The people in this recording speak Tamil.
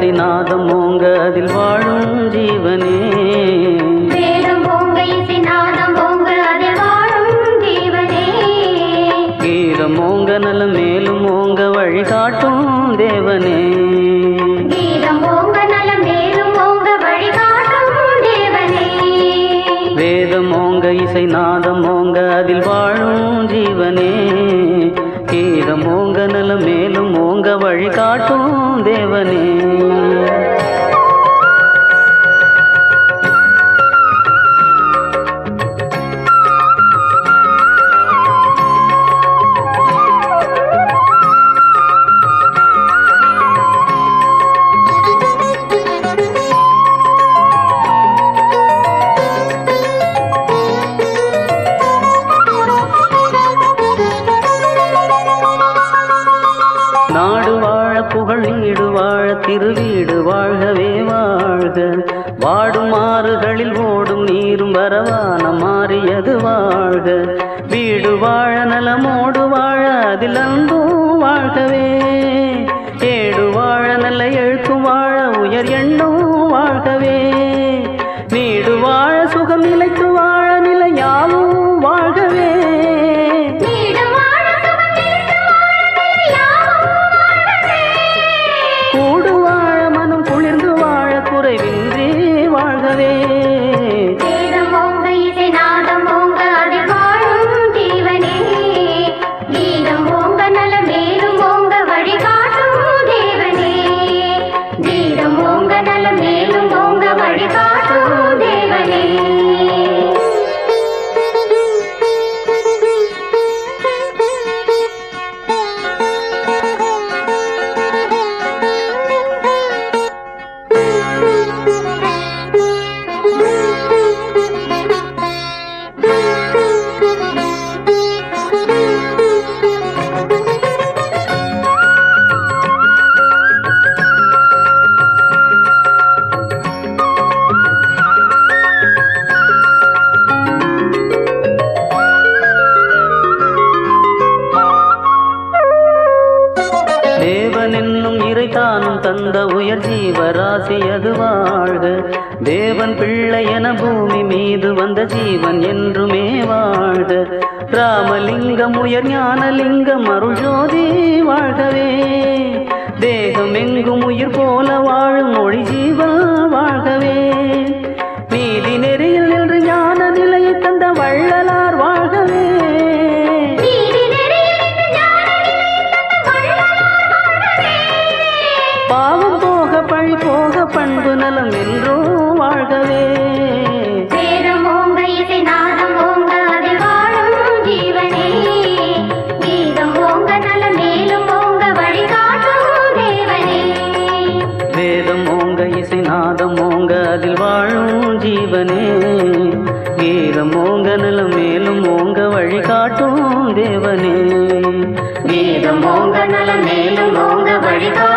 இசைநாதம் ஓங்க அதில் வாழும் ஜீவனே வேதம் ஓங்க இசை நாதம் ஓங்க அதில் வாழும் ஜீவனே கீதம் ஓங்க நலம் மேலும் ஓங்க வழிகாட்டும் தேவனே கீதம் ஓங்க நலம் மேலும் ஓங்க வழிகாட்டும் தேவனே வேதம் ஓங்க இசைநாதம் ஓங்க அதில் வாழும் ஜீவனே கீதம் ஓங்க நலம் மேலும் ஓங்க வழிகாட்டும் தேவனே நாடு வாழ புகழ் நீடு வாழ திருவீடு வாழ்கவே வாழ்க வாடும் ஆறுகளில் ஓடும் நீரும் வரவான மாறியது வாழ்க வீடு வாழ நலமோடு வாழ அதில் அன்பும் வாழ்கவே ஏடு வாழ நல்ல எழுத்தும் வாழ உயர் எண்ணம் வாழ்கவே நீடு வாழ சுகம் நிலைத்து வாழ நிலையாவும் வாழ்கவே நீடும் வாழ சுகம் நிலைத்து வாழ யாவும் வாழ்கவே. கூடு வாழ மனம் குளிர்ந்து வாழ குறைவின்றி வாழ்கவே வேதம் ஓங்க இசை நாதம் ஓங்க அதில் வாழும் ஜீவனே கீதம் ஓங்க நல மேலும் ஓங்க வழிகாட்டும் தேவனே கீதம் ஓங்க நல மேலும் ஓங்க வழிகாட்டும் தேவனே தேவன் என்னும் இறைதானும் தந்த உயர் ஜீவராசி அது வாழ்க தேவன் பிள்ளை என பூமி மீது வந்த ஜீவன் என்றுமே வாழ்க ராமலிங்கம் உயர் ஞானலிங்கம் அருள் ஜோதி வாழ்கவே தேகம் எங்கும் உயிர் போல வாழும் மொழி ஜீவன் வாழ்கவே நீதி நெறியில் நின்று ஞான நிலையை தந்த வள்ளலார் வாழ்கவே நீதி நெறியில் நின்று ஞான நிலையில் தந்த வள்ளலார் வாழ்கவே. பாவம் போக பழி போக பண்பு நலம் என்றும் வாழ்கவே வேதம் ஓங்க இசை நாதம் ஓங்க அதில் வாழும் ஜீவனே கீதம் ஓங்க நல மேலும் ஓங்க வழிகாட்டும் தேவனே வேதம் ஓங்க இசை நாதம் ஓங்க அதில் வாழும் ஜீவனே கீதம் ஓங்க நலம் மேலும் ஓங்க வழிகாட்டும் தேவனே கீதம் ஓங்க நல மேலும் ஓங்க வழிகாட்டும்